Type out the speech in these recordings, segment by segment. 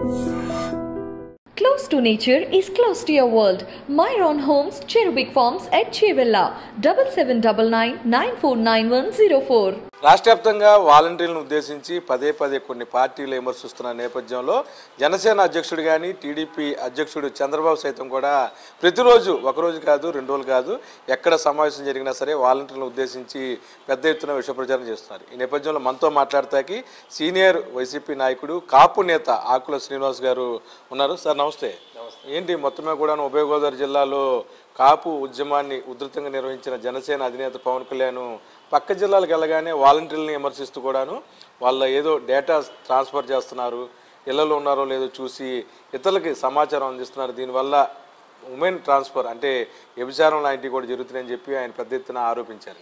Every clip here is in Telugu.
Close to nature is close to your world. Myron Homes, Cherubic Farms at Chevilla, 7799 949104. రాష్ట్ర వ్యాప్తంగా వాలంటీర్లను ఉద్దేశించి పదే పదే కొన్ని పార్టీలు విమర్శిస్తున్న నేపథ్యంలో జనసేన అధ్యక్షుడు కానీ టీడీపీ అధ్యక్షుడు చంద్రబాబు సైతం కూడా ప్రతిరోజు ఒకరోజు కాదు రెండు రోజులు కాదు ఎక్కడ సమావేశం జరిగినా సరే వాలంటీర్లను ఉద్దేశించి పెద్ద ఎత్తున విష ప్రచారం చేస్తున్నారు ఈ నేపథ్యంలో మనతో మాట్లాడతాకి సీనియర్ వైసీపీ నాయకుడు కాపు నేత ఆకుల శ్రీనివాస్ గారు ఉన్నారు సార్ నమస్తే ఏంటి మొత్తమే కూడా ఉభయ గోదావరి జిల్లాలో కాపు ఉద్యమాన్ని ఉధృతంగా నిర్వహించిన జనసేన అధినేత పవన్ కళ్యాణ్ పక్క జిల్లాలకు వెళ్ళగానే వాలంటీర్లను విమర్శిస్తూ కూడాను వాళ్ళ ఏదో డేటా ట్రాన్స్ఫర్ చేస్తున్నారు ఇళ్లలో ఉన్నారో లేదో చూసి ఇతరులకి సమాచారం అందిస్తున్నారు దీనివల్ల ఉమెన్ ట్రాన్స్ఫర్ అంటే వ్యభిచారం లాంటివి కూడా జరుగుతున్నాయని చెప్పి ఆయన పెద్ద ఎత్తున ఆరోపించారు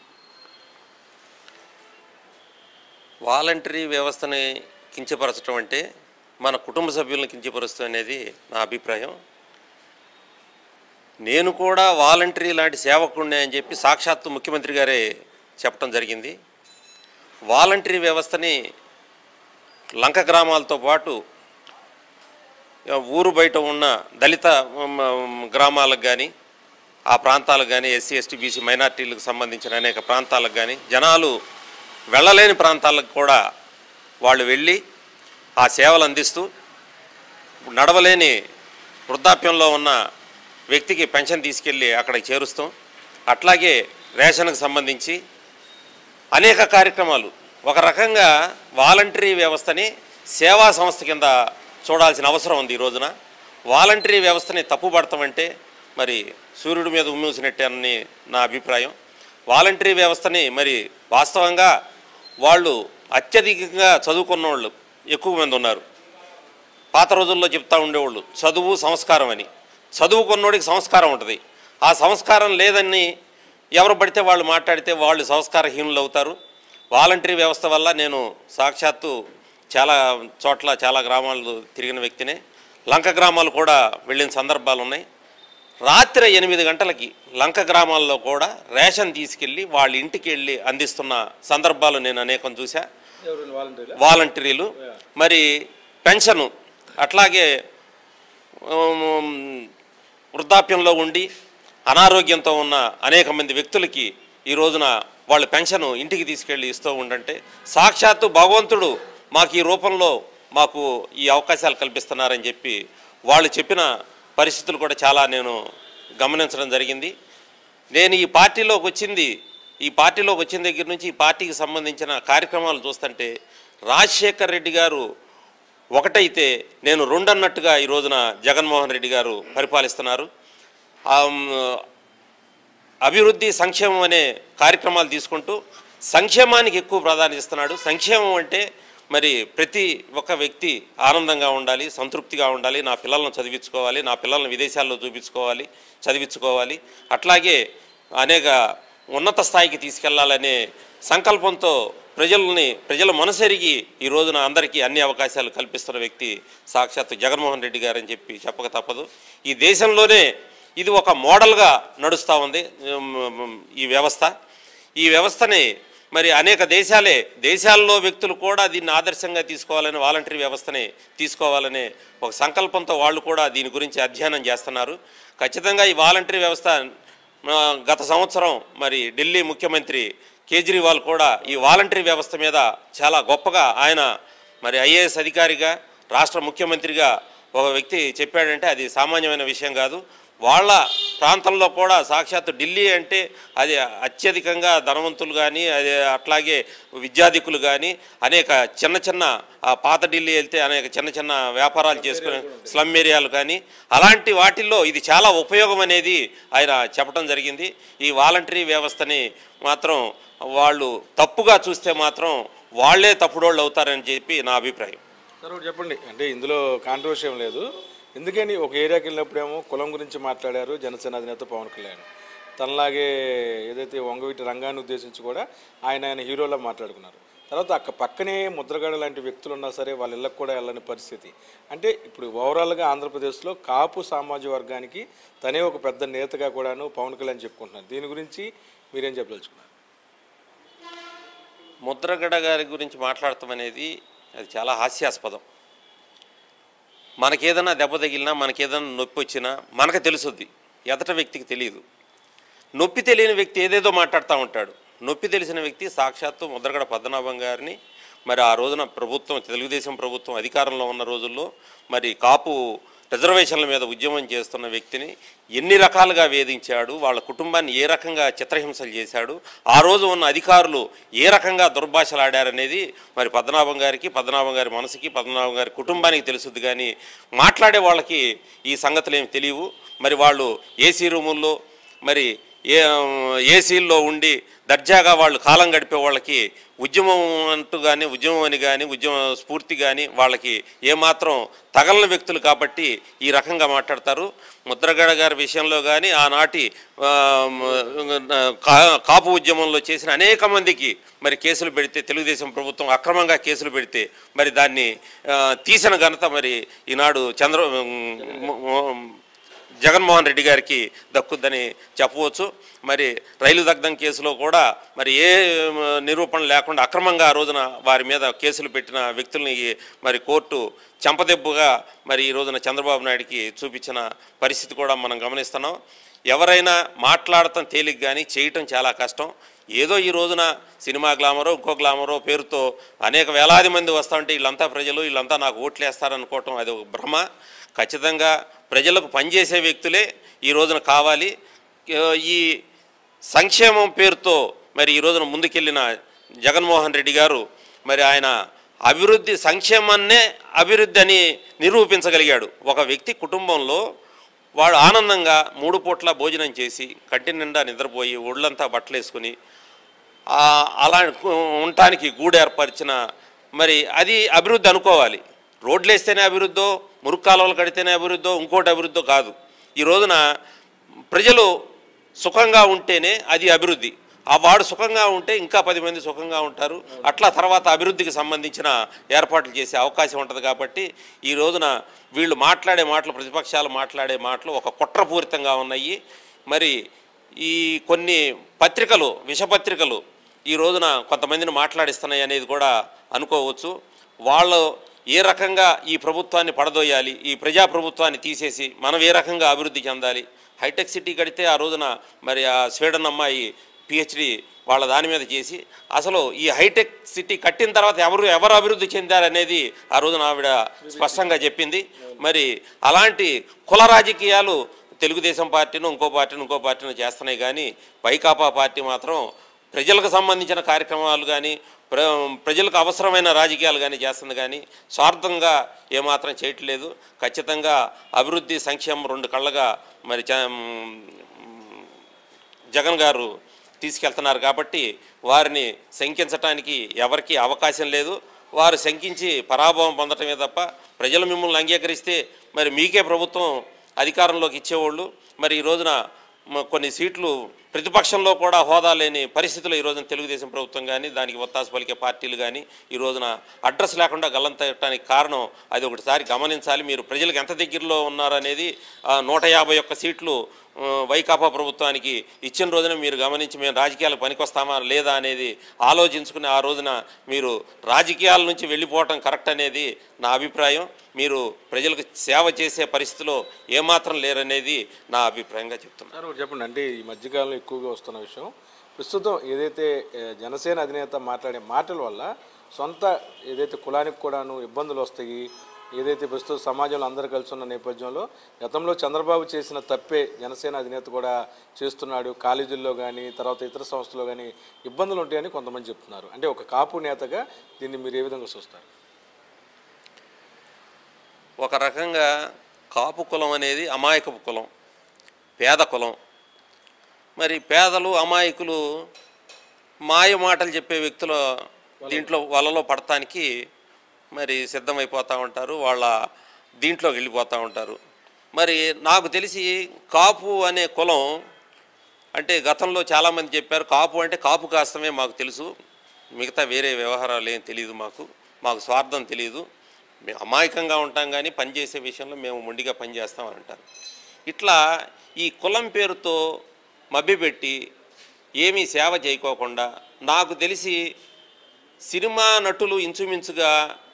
వాలంటరీ వ్యవస్థని కించపరచడం అంటే మన కుటుంబ సభ్యులను కించపరుస్తుంది అనేది నా అభిప్రాయం నేను కూడా వాలంటరీ లాంటి సేవకుడినే అని చెప్పి సాక్షాత్తు ముఖ్యమంత్రి గారే చెప్పడం జరిగింది వాలంటరీ వ్యవస్థని లంక గ్రామాలతో పాటు ఊరు బయట ఉన్న దళిత మ్, మ్, గ్రామాలకు కానీ ఆ ప్రాంతాలకు కానీ ఎస్సీ ఎస్టీ బీసీ మైనార్టీలకు సంబంధించిన అనేక ప్రాంతాలకు కానీ జనాలు వెళ్ళలేని ప్రాంతాలకు కూడా వాళ్ళు వెళ్ళి ఆ సేవలు అందిస్తూ నడవలేని వృద్ధాప్యంలో ఉన్న వ్యక్తికి పెన్షన్ తీసుకెళ్ళి అక్కడికి చేరుస్తాం అట్లాగే రేషన్కి సంబంధించి అనేక కార్యక్రమాలు ఒక రకంగా వాలంటరీ వ్యవస్థని సేవా సంస్థ కింద చూడాల్సిన అవసరం ఉంది ఈ రోజున వాలంటరీ వ్యవస్థని తప్పుపడతామంటే మరి సూర్యుడి మీద ఉమ్మూసినట్టే అని నా అభిప్రాయం వాలంటరీ వ్యవస్థని మరి వాస్తవంగా వాళ్ళు అత్యధికంగా చదువుకున్న వాళ్ళు ఎక్కువ మంది ఉన్నారు పాత రోజుల్లో చెప్తా ఉండేవాళ్ళు చదువు సంస్కారం అని చదువుకున్నోడికి సంస్కారం ఉంటుంది ఆ సంస్కారం లేదని ఎవరు పడితే వాళ్ళు మాట్లాడితే వాళ్ళు సంస్కారహీనులు అవుతారు వాలంటరీ వ్యవస్థ వల్ల నేను సాక్షాత్తు చాలా చోట్ల చాలా గ్రామాలు తిరిగిన వ్యక్తినే లంక గ్రామాలు కూడా వెళ్ళిన సందర్భాలు ఉన్నాయి రాత్రి ఎనిమిది గంటలకి లంక గ్రామాల్లో కూడా రేషన్ తీసుకెళ్ళి వాళ్ళ ఇంటికి వెళ్ళి అందిస్తున్న సందర్భాలు నేను అనేకం చూసా వాలంటీర్లు మరి పెన్షను అట్లాగే ఉమ్, వృద్ధాప్యంలో ఉండి అనారోగ్యంతో ఉన్న అనేక మంది వ్యక్తులకి ఈ రోజున వాళ్ళు పెన్షన్ ఇంటికి తీసుకెళ్ళి ఇస్తూ ఉండంటే సాక్షాత్తు భగవంతుడు మాకు ఈ రూపంలో మాకు ఈ అవకాశాలు కల్పిస్తున్నారని చెప్పి వాళ్ళు చెప్పిన పరిస్థితులు కూడా చాలా నేను గమనించడం జరిగింది నేను ఈ పార్టీలోకి వచ్చింది ఈ పార్టీలోకి వచ్చిన దగ్గర నుంచి ఈ పార్టీకి సంబంధించిన కార్యక్రమాలు చూస్తుంటే రాజశేఖర్ రెడ్డి గారు ఒకటైతే నేను రెండన్నట్టుగా ఈ రోజున జగన్మోహన్ రెడ్డి గారు పరిపాలిస్తున్నారు ఆమ్, అభివృద్ధి సంక్షేమం అనే కార్యక్రమాలు తీసుకుంటూ సంక్షేమానికి ఎక్కువ ప్రాధాన్యత ఇస్తున్నాడు సంక్షేమం అంటే మరి ప్రతి ఒక్క వ్యక్తి ఆనందంగా ఉండాలి సంతృప్తిగా ఉండాలి నా పిల్లలను చదివించుకోవాలి నా పిల్లలను విదేశాల్లో చూపించుకోవాలి చదివించుకోవాలి అట్లాగే అనేక ఉన్నత స్థాయికి తీసుకెళ్లాలనే సంకల్పంతో ప్రజల్ని ప్రజల మనసెరిగి ఈ రోజున అందరికీ అన్ని అవకాశాలు కల్పిస్తున్న వ్యక్తి సాక్షాత్ జగన్మోహన్ రెడ్డి గారని చెప్పి చెప్పక తప్పదు ఈ దేశంలోనే ఇది ఒక మోడల్గా నడుస్తూ ఉంది ఉమ్, ఈ వ్యవస్థ ఈ వ్యవస్థని మరి అనేక దేశాలే దేశాల్లో వ్యక్తులు కూడా దీన్ని ఆదర్శంగా తీసుకోవాలని వాలంటరీ వ్యవస్థని తీసుకోవాలనే ఒక సంకల్పంతో వాళ్ళు కూడా దీని గురించి అధ్యయనం చేస్తున్నారు ఖచ్చితంగా ఈ వాలంటరీ వ్యవస్థ ఆ, గత సంవత్సరం మరి ఢిల్లీ ముఖ్యమంత్రి కేజ్రీవాల్ కూడా ఈ వాలంటరీ వ్యవస్థ మీద చాలా గొప్పగా ఆయన మరి ఐఏఎస్ అధికారిగా రాష్ట్ర ముఖ్యమంత్రిగా ఒక వ్యక్తి చెప్పాడంటే అది సామాన్యమైన విషయం కాదు వాళ్ళ ప్రాంతంలో కూడా సాక్షాత్తు ఢిల్లీ అంటే అది అత్యధికంగా ధనవంతులు కానీ అది అట్లాగే విద్యాధికులు కానీ అనేక చిన్న చిన్న ఆ పాత ఢిల్లీ వెళ్తే అనేక చిన్న చిన్న వ్యాపారాలు చేసుకునే స్లమ్ ఏరియాలు కానీ అలాంటి వాటిల్లో ఇది చాలా ఉపయోగం అనేది ఆయన చెప్పడం జరిగింది ఈ వాలంటరీ వ్యవస్థని మాత్రం వాళ్ళు తప్పుగా చూస్తే మాత్రం వాళ్ళే తప్పుడోళ్ళు అవుతారని చెప్పి నా అభిప్రాయం సార్ ఒకటి చెప్పండి అంటే ఇందులో కాంట్రవర్సీ ఏం లేదు ఎందుకని ఒక ఏరియాకి వెళ్ళినప్పుడేమో కులం గురించి మాట్లాడారు జనసేన అధినేత పవన్ కళ్యాణ్ తనలాగే ఏదైతే వంగవీటి రంగాన్ని ఉద్దేశించి కూడా ఆయన ఆయన హీరోలా మాట్లాడుకున్నారు తర్వాత అక్క పక్కనే ముద్రగడ లాంటి వ్యక్తులు ఉన్నా సరే వాళ్ళ ఇళ్ళకు కూడా వెళ్ళని పరిస్థితి అంటే ఇప్పుడు ఓవరాల్గా ఆంధ్రప్రదేశ్లో కాపు సామాజిక వర్గానికి తనే ఒక పెద్ద నేతగా కూడాను పవన్ కళ్యాణ్ చెప్పుకుంటున్నారు దీని గురించి మీరేం చెప్పదలుచుకున్నారు ముద్రగడ గారి గురించి మాట్లాడటం అనేది అది చాలా హాస్యాస్పదం మనకేదైనా దెబ్బ తగిలినా మనకేదైనా నొప్పి వచ్చినా మనకు తెలుసుద్ది ఎదట వ్యక్తికి తెలియదు నొప్పి తెలియని వ్యక్తి ఏదేదో మాట్లాడుతూ ఉంటాడు నొప్పి తెలిసిన వ్యక్తి సాక్షాత్తు ముద్రగడ పద్మనాభం గారిని మరి ఆ రోజున ప్రభుత్వం తెలుగుదేశం ప్రభుత్వం అధికారంలో ఉన్న రోజుల్లో మరి కాపు రిజర్వేషన్ల మీద ఉద్యమం చేస్తున్న వ్యక్తిని ఎన్ని రకాలుగా వేధించాడు వాళ్ళ కుటుంబాన్ని ఏ రకంగా చిత్రహింసలు చేశాడు ఆ రోజు ఉన్న అధికారులు ఏ రకంగా దుర్భాషలాడారనేది మరి పద్మనాభం గారికి పద్మనాభం గారి మనసుకి పద్మనాభం గారి కుటుంబానికి తెలుసుద్ది కానీ మాట్లాడే వాళ్ళకి ఈ సంగతులు ఏమి తెలియవు మరి వాళ్ళు ఏసీ రూముల్లో మరి ఏ ఏసీల్లో ఉండి దర్జాగా వాళ్ళు కాలం గడిపే వాళ్ళకి ఉద్యమం అంటూ కానీ ఉద్యమం అని కానీ ఉద్యమ స్ఫూర్తి కానీ వాళ్ళకి ఏమాత్రం తగలని వ్యక్తులు కాబట్టి ఈ రకంగా మాట్లాడతారు ముద్రగడ గారి విషయంలో కానీ ఆనాటి ఆ, కా- కాపు ఉద్యమంలో చేసిన అనేక మందికి మరి కేసులు పెడితే తెలుగుదేశం ప్రభుత్వం అక్రమంగా కేసులు పెడితే మరి దాన్ని ఆ, తీసిన ఘనత మరి ఈనాడు చంద్ర జగన్మోహన్ రెడ్డి గారికి దక్కుద్దని చెప్పవచ్చు మరి రైలు దగ్ధం కేసులో కూడా మరి ఏ మ, నిరూపణ లేకుండా అక్రమంగా ఆ రోజున వారి మీద కేసులు పెట్టిన వ్యక్తుల్ని మరి కోర్టు చెంపదెబ్బుగా మరి ఈ రోజున చంద్రబాబు నాయుడికి చూపించిన పరిస్థితి కూడా మనం గమనిస్తున్నాం ఎవరైనా మాట్లాడటం తేలిక కానీ చేయటం చాలా కష్టం ఏదో ఈ రోజున సినిమా గ్లామరో ఇంకో గ్లామరో పేరుతో అనేక వేలాది మంది వస్తూ ఉంటే వీళ్ళంతా ప్రజలు వీళ్ళంతా నాకు ఓట్లు వేస్తారనుకోవటం అది ఒక భ్రమ ఖచ్చితంగా ప్రజలకు పనిచేసే వ్యక్తులే ఈ రోజున కావాలి ఈ సంక్షేమం పేరుతో మరి ఈ రోజున ముందుకెళ్ళిన జగన్మోహన్ రెడ్డి గారు మరి ఆయన అభివృద్ధి సంక్షేమాన్నే అభివృద్ధి అని నిరూపించగలిగాడు ఒక వ్యక్తి కుటుంబంలో వాడు ఆనందంగా మూడు పూట్ల భోజనం చేసి కంటి నిండా నిద్రపోయి ఒళ్ళంతా బట్టలేసుకుని ఆ, అలా ఉండటానికి గూడు ఏర్పరిచిన మరి అది అభివృద్ధి అనుకోవాలి రోడ్లు వేస్తేనే అభివృద్ధో మురుగు కాలువలు కడితేనే అభివృద్ధో ఇంకోటి అభివృద్ధో కాదు ఈ రోజున ప్రజలు సుఖంగా ఉంటేనే అది అభివృద్ధి ఆ వాడు సుఖంగా ఉంటే ఇంకా పది మంది సుఖంగా ఉంటారు అట్లా తర్వాత అభివృద్ధికి సంబంధించిన ఏర్పాట్లు చేసే అవకాశం ఉంటుంది కాబట్టి ఈ రోజున వీళ్ళు మాట్లాడే మాటలు ప్రతిపక్షాలు మాట్లాడే మాటలు ఒక కుట్రపూరితంగా ఉన్నాయి మరి ఈ కొన్ని పత్రికలు విషపత్రికలు ఈ రోజున కొంతమందిని మాట్లాడిస్తున్నాయి అనేది కూడా అనుకోవచ్చు వాళ్ళు ఏ రకంగా ఈ ప్రభుత్వాన్ని పడదోయాలి ఈ ప్రజాప్రభుత్వాన్ని తీసేసి మనం ఏ రకంగా అభివృద్ధి చెందాలి హైటెక్ సిటీ కడితే ఆ రోజున మరి ఆ స్వీడన్ అమ్మాయి పిహెచ్డి వాళ్ళ దాని మీద చేసి అసలు ఈ హైటెక్ సిటీ కట్టిన తర్వాత ఎవరు ఎవరు అభివృద్ధి చెందారనేది ఆ రోజున ఆవిడ స్పష్టంగా చెప్పింది మరి అలాంటి కుల రాజకీయాలు తెలుగుదేశం పార్టీను ఇంకో పార్టీని ఇంకో పార్టీని చేస్తున్నాయి కానీ వైకాపా పార్టీ మాత్రం ప్రజలకు సంబంధించిన కార్యక్రమాలు కానీ ప్ర ప్రజలకు అవసరమైన రాజకీయాలు కానీ చేస్తుంది కానీ స్వార్థంగా ఏమాత్రం చేయట్లేదు ఖచ్చితంగా అభివృద్ధి సంక్షేమం రెండు కళ్ళగా మరి చ- జగన్ గారు తీసుకెళ్తున్నారు కాబట్టి వారిని శంకించటానికి ఎవరికీ అవకాశం లేదు వారు శంకించి పరాభవం పొందటమే తప్ప ప్రజలు మిమ్మల్ని అంగీకరిస్తే మరి మీకే ప్రభుత్వం అధికారంలోకి ఇచ్చేవాళ్ళు మరి ఈ రోజున మ- కొన్ని సీట్లు ప్రతిపక్షంలో కూడా హోదా లేని పరిస్థితులు ఈ రోజున తెలుగుదేశం ప్రభుత్వం కానీ దానికి ఒత్తాసు పలికే పార్టీలు కానీ ఈ రోజున అడ్రస్ లేకుండా గల్లంతటానికి కారణం అది ఒకటిసారి గమనించాలి మీరు ప్రజలకు ఎంత దగ్గరలో ఉన్నారనేది ఆ, నూట యాభై ఒక్క సీట్లు ఆ, వైకాపా ప్రభుత్వానికి ఇచ్చిన రోజున మీరు గమనించి మేము రాజకీయాలకు పనికొస్తామా లేదా అనేది ఆలోచించుకుని ఆ రోజున మీరు రాజకీయాల నుంచి వెళ్ళిపోవటం కరెక్ట్ అనేది నా అభిప్రాయం మీరు ప్రజలకు సేవ చేసే పరిస్థితిలో ఏమాత్రం లేరనేది నా అభిప్రాయంగా చెప్తున్నాను సార్ ఒకటి చెప్పండి అంటే ఈ మధ్యకాలంలో ఎక్కువగా వస్తున్న విషయం ప్రస్తుతం ఏదైతే ఏ, జనసేన అధినేత మాట్లాడే మాటల వల్ల సొంత ఏదైతే కులానికి కూడాను ఇబ్బందులు వస్తాయి ఏదైతే ప్రస్తుతం సమాజంలో అందరూ కలిసి ఉన్న నేపథ్యంలో గతంలో చంద్రబాబు చేసిన తప్పే జనసేన అధినేత కూడా చేస్తున్నాడు కాలేజీల్లో కానీ తర్వాత ఇతర సంస్థల్లో కానీ ఇబ్బందులు ఉంటాయని కొంతమంది చెప్తున్నారు అంటే ఒక కాపు నేతగా దీన్ని మీరు ఏ విధంగా చూస్తారు ఒక రకంగా కాపు కులం అనేది అమాయకపు కులం పేద కులం మరి పేదలు అమాయకులు మాయ మాటలు చెప్పే వ్యక్తుల దీంట్లో వలలో పడటానికి మరి సిద్ధమైపోతూ ఉంటారు వాళ్ళ దీంట్లోకి వెళ్ళిపోతూ ఉంటారు మరి నాకు తెలిసి కాపు అనే కులం అంటే గతంలో చాలామంది చెప్పారు కాపు అంటే కాపు కాస్తమే మాకు తెలుసు మిగతా వేరే వ్యవహారాలు ఏం తెలియదు మాకు మాకు స్వార్థం తెలియదు మేము అమాయకంగా ఉంటాం కానీ పనిచేసే విషయంలో మేము మొండిగా పనిచేస్తామని అంటారు ఇట్లా ఈ కులం పేరుతో మభ్యపెట్టి ఏమీ సేవ చేయకోకుండా నాకు తెలిసి సినిమా నటులు ఇంచుమించుగా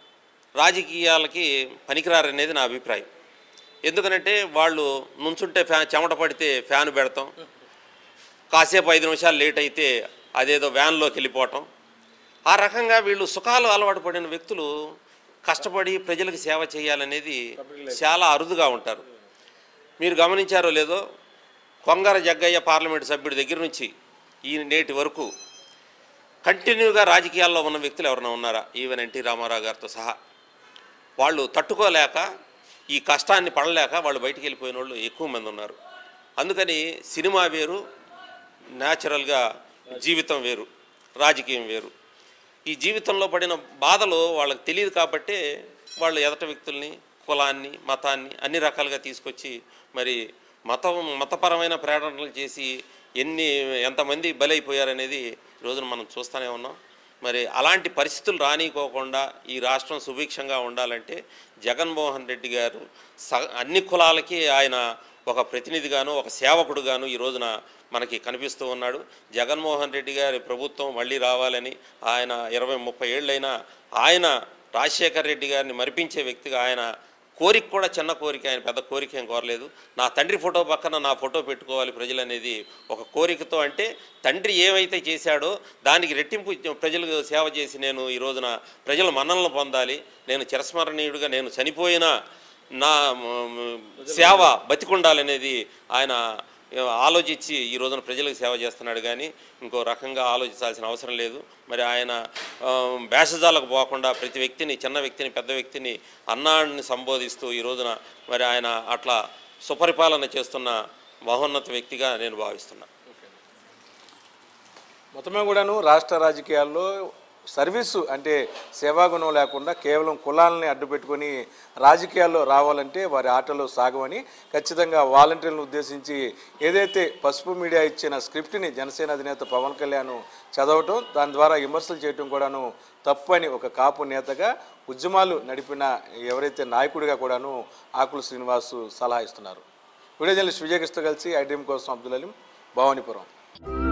రాజకీయాలకి పనికిరారనేది నా అభిప్రాయం ఎందుకనంటే వాళ్ళు నుంచుంటే ఫ్యాన్ చెమట పడితే ఫ్యాన్ పెడతాం కాసేపు ఐదు నిమిషాలు లేట్ అయితే అదేదో వ్యాన్లోకి వెళ్ళిపోవటం ఆ రకంగా వీళ్ళు సుఖాలు అలవాటు పడిన వ్యక్తులు కష్టపడి ప్రజలకు సేవ చేయాలనేది చాలా అరుదుగా ఉంటారు మీరు గమనించారో లేదో కొంగర జగ్గయ్య పార్లమెంటు సభ్యుడి దగ్గర నుంచి ఈ నేటి వరకు కంటిన్యూగా రాజకీయాల్లో ఉన్న వ్యక్తులు ఎవరైనా ఉన్నారా ఈవెన్ ఎన్టీ రామారావు గారితో సహా వాళ్ళు తట్టుకోలేక ఈ కష్టాన్ని పడలేక వాళ్ళు బయటికి వెళ్ళిపోయిన వాళ్ళు ఎక్కువ మంది ఉన్నారు అందుకని సినిమా వేరు న్యాచురల్గా జీవితం వేరు రాజకీయం వేరు ఈ జీవితంలో పడిన బాధలు వాళ్ళకి తెలియదు కాబట్టి వాళ్ళు ఎదట వ్యక్తుల్ని కులాన్ని మతాన్ని అన్ని రకాలుగా తీసుకొచ్చి మరి మతం మతపరమైన ప్రేరణలు చేసి ఎన్ని ఎంతమంది బలైపోయారనేది ఈ రోజున మనం చూస్తూనే ఉన్నాం మరి అలాంటి పరిస్థితులు రానికోకుండా ఈ రాష్ట్రం సుభిక్షంగా ఉండాలంటే జగన్మోహన్ రెడ్డి గారు స అన్ని కులాలకి ఆయన ఒక ప్రతినిధిగాను ఒక సేవకుడుగాను ఈ రోజున మనకి కనిపిస్తూ ఉన్నాడు జగన్మోహన్ రెడ్డి గారి ప్రభుత్వం మళ్ళీ రావాలని ఆయన ఇరవై ముప్పై ఏళ్ళైనా ఆయన రాజశేఖర్ రెడ్డి గారిని మరిపించే వ్యక్తిగా ఆయన కోరిక కూడా చిన్న కోరిక ఆయన పెద్ద కోరిక ఏం కోరలేదు నా తండ్రి ఫోటో పక్కన నా ఫోటో పెట్టుకోవాలి ప్రజలు అనేది ఒక కోరికతో అంటే తండ్రి ఏమైతే చేశాడో దానికి రెట్టింపు ప్రజలకు సేవ చేసి నేను ఈ రోజున ప్రజల మన్ననలు పొందాలి నేను చిరస్మరణీయుడిగా నేను చనిపోయినా నా మ్, సేవ బతికుండాలనేది ఆయన ఆలోచించి ఈ రోజున ప్రజలకు సేవ చేస్తున్నాడు కానీ ఇంకో రకంగా ఆలోచించాల్సిన అవసరం లేదు మరి ఆయన ఆ, భేషజాలకు పోకుండా ప్రతి వ్యక్తిని చిన్న వ్యక్తిని పెద్ద వ్యక్తిని అన్నాన్ని సంబోధిస్తూ ఈ రోజున మరి ఆయన అట్లా సుపరిపాలన చేస్తున్న మహోన్నత వ్యక్తిగా నేను భావిస్తున్నాను మొత్తమే కూడాను రాష్ట్ర రాజకీయాల్లో సర్వీసు అంటే సేవాగుణం లేకుండా కేవలం కులాలని అడ్డుపెట్టుకొని రాజకీయాల్లో రావాలంటే వారి ఆటలు సాగవని ఖచ్చితంగా వాలంటీర్లను ఉద్దేశించి ఏదైతే పసుపు మీడియా ఇచ్చిన స్క్రిప్ట్ని జనసేన అధినేత పవన్ కళ్యాణ్ చదవటం దాని ద్వారా విమర్శలు చేయటం కూడాను తప్పు అని ఒక కాపు నేతగా ఉద్యమాలు నడిపిన ఎవరైతే నాయకుడిగా కూడాను ఆకుల శ్రీనివాసు సలహా ఇస్తున్నారు వీడియో జర్నలిస్ట్ విజయకృష్ణ కలిసి ఐడ్రీమ్ కోసం అబ్దుల్ అలీం భవానీపురం